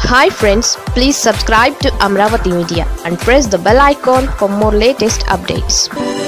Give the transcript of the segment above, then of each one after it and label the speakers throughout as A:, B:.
A: hi friends please subscribe to Amaravati media and press the bell icon for more latest updates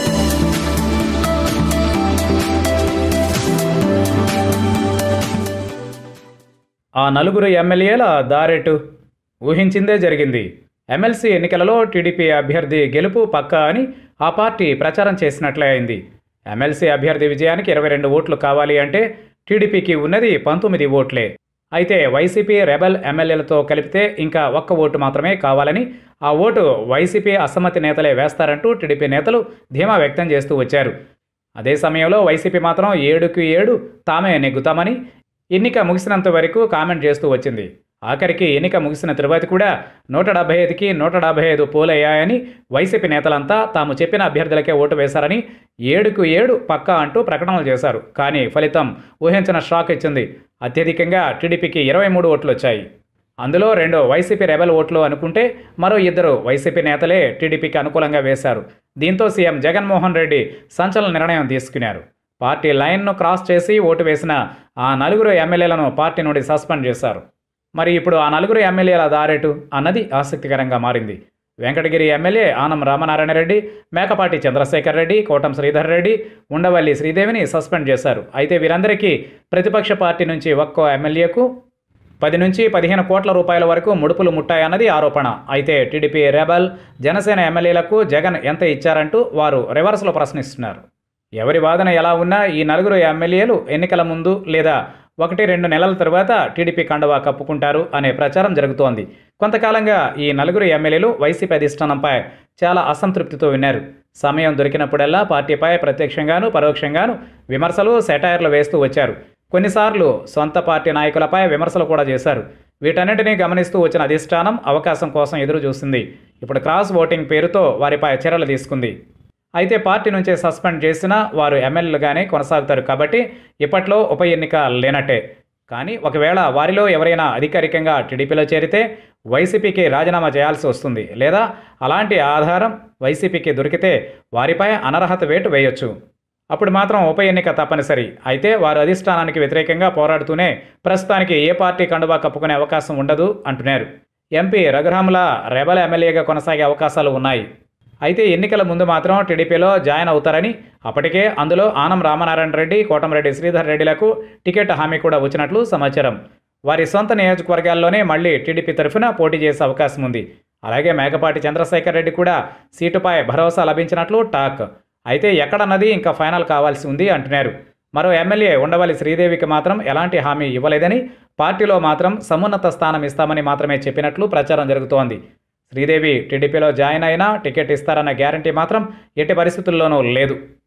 B: ఆ నలుగురు ఎమ్మెల్యేల దారెటు ఊహించిందే జరిగింది MLC ఎన్నికలలో TDP అభ్యర్థి గెలుపు పక్కా అని ఆ పార్టీ ప్రచారం చేసినట్లే అయింది ఎమ్మెల్సీ అభ్యర్థి విజయానికి ఇరవై రెండు ఓట్లు కావాలి అంటే టీడీపీకి ఉన్నది పంతొమ్మిది ఓట్లే అయితే వైసీపీ రెబల్ ఎమ్మెల్యేలతో కలిపితే ఇంకా ఒక్క ఓటు మాత్రమే కావాలని ఆ ఓటు వైసీపీ అసమ్మతి నేతలే వేస్తారంటూ టీడీపీ నేతలు ధీమా వ్యక్తం చేస్తూ వచ్చారు అదే సమయంలో వైసీపీ మాత్రం ఏడుకు ఏడు తామే నెగ్గుతామని ఎన్నిక ముగిసినంత వరకు కామెంట్ చేస్తూ వచ్చింది ఆఖరికి ఎన్నిక ముగిసిన తరువాత కూడా నూట డెబ్బై ఐదుకి నూట డెబ్బై ఐదు పోలయ్యాయని వైసీపీ నేతలంతా తాము చెప్పిన అభ్యర్థులకే ఓటు వేశారని ఏడుకు ఏడు పక్కా అంటూ ప్రకటనలు చేశారు కానీ ఫలితం ఊహించిన షాక్ ఇచ్చింది అత్యధికంగా టీడీపీకి ఇరవై మూడు ఓట్లు వచ్చాయి అందులో రెండు వైసీపీ రెబల్ ఓట్లు అనుకుంటే మరో ఇద్దరు వైసీపీ నేతలే టీడీపీకి అనుకూలంగా వేశారు దీంతో సీఎం జగన్మోహన్ రెడ్డి సంచలన నిర్ణయం తీసుకున్నారు పార్టీ లైన్ను క్రాస్ చేసి ఓటు వేసిన ఆ నలుగురు ఎమ్మెల్యేలను పార్టీ నుండి సస్పెండ్ చేశారు మరి ఇప్పుడు ఆ నలుగురు ఎమ్మెల్యేల దారేటు అన్నది ఆసక్తికరంగా మారింది వెంకటగిరి ఎమ్మెల్యే ఆనం రామనారాయణ రెడ్డి మేకపాటి చంద్రశేఖర్ రెడ్డి కోటం శ్రీధర్ రెడ్డి ఉండవల్లి శ్రీదేవిని సస్పెండ్ చేశారు అయితే వీరందరికీ ప్రతిపక్ష పార్టీ నుంచి ఒక్కో ఎమ్మెల్యేకు పది నుంచి పదిహేను కోట్ల రూపాయల వరకు ముడుపులు ముట్టాయన్నది ఆరోపణ అయితే టీడీపీ రెబల్ జనసేన ఎమ్మెల్యేలకు జగన్ ఎంత ఇచ్చారంటూ వారు రివర్స్లో ప్రశ్నిస్తున్నారు ఎవరి వాదన ఎలా ఉన్నా ఈ నలుగురు ఎమ్మెల్యేలు ఎన్నికల ముందు లేదా ఒకటి రెండు నెలల తరువాత టీడీపీ కండవా కప్పుకుంటారు అనే ప్రచారం జరుగుతోంది కొంతకాలంగా ఈ నలుగురు ఎమ్మెల్యేలు వైసీపీ అధిష్టానంపై చాలా అసంతృప్తితో విన్నారు సమయం దొరికినప్పుడల్లా పార్టీపై ప్రత్యక్షంగాను పరోక్షంగాను విమర్శలు సెటైర్లు వేస్తూ వచ్చారు కొన్నిసార్లు సొంత పార్టీ నాయకులపై విమర్శలు కూడా చేశారు వీటన్నిటినీ గమనిస్తూ వచ్చిన అధిష్టానం అవకాశం కోసం ఎదురు చూసింది ఇప్పుడు క్రాస్ ఓటింగ్ పేరుతో వారిపై చర్యలు తీసుకుంది అయితే పార్టీ నుంచే సస్పెండ్ చేసినా వారు ఎమ్మెల్యేలుగానే కొనసాగుతారు కాబట్టి ఇప్పట్లో ఉప ఎన్నిక లేనట్టే కానీ ఒకవేళ వారిలో ఎవరైనా అధికారికంగా టీడీపీలో చేరితే వైసీపీకి రాజీనామా చేయాల్సి వస్తుంది లేదా అలాంటి ఆధారం వైసీపీకి దొరికితే వారిపై అనర్హత వేటు వేయొచ్చు అప్పుడు మాత్రం ఉప ఎన్నిక తప్పనిసరి అయితే వారు అధిష్టానానికి వ్యతిరేకంగా పోరాడుతూనే ప్రస్తుతానికి ఏ పార్టీ కండువా కప్పుకునే అవకాశం ఉండదు అంటున్నారు ఎంపీ రఘురాముల రెబల్ ఎమ్మెల్యేగా కొనసాగే అవకాశాలు ఉన్నాయి అయితే ఎన్నికల ముందు మాత్రం టీడీపీలో జాయిన్ అవుతారని అప్పటికే అందులో ఆనం రామనారాయణ రెడ్డి కోటమిరెడ్డి శ్రీధర్ రెడ్డిలకు టికెట్ హామీ కూడా వచ్చినట్లు సమాచారం వారి సొంత నియోజకవర్గాల్లోనే మళ్ళీ టీడీపీ తరఫున పోటీ చేసే అవకాశం ఉంది అలాగే మేకపాటి చంద్రశేఖర్ రెడ్డి కూడా సీటుపై భరోసా లభించినట్లు టాక్ అయితే ఎక్కడన్నది ఇంకా ఫైనల్ కావాల్సి ఉంది అంటున్నారు మరో ఎమ్మెల్యే ఉండవల్లి శ్రీదేవికి మాత్రం ఎలాంటి హామీ ఇవ్వలేదని పార్టీలో మాత్రం సమున్నత స్థానం ఇస్తామని మాత్రమే చెప్పినట్లు ప్రచారం జరుగుతోంది శ్రీదేవి టీడీపీలో జాయిన్ అయినా టికెట్ ఇస్తారన్న గ్యారంటీ మాత్రం ఎట్టి పరిస్థితుల్లోనూ లేదు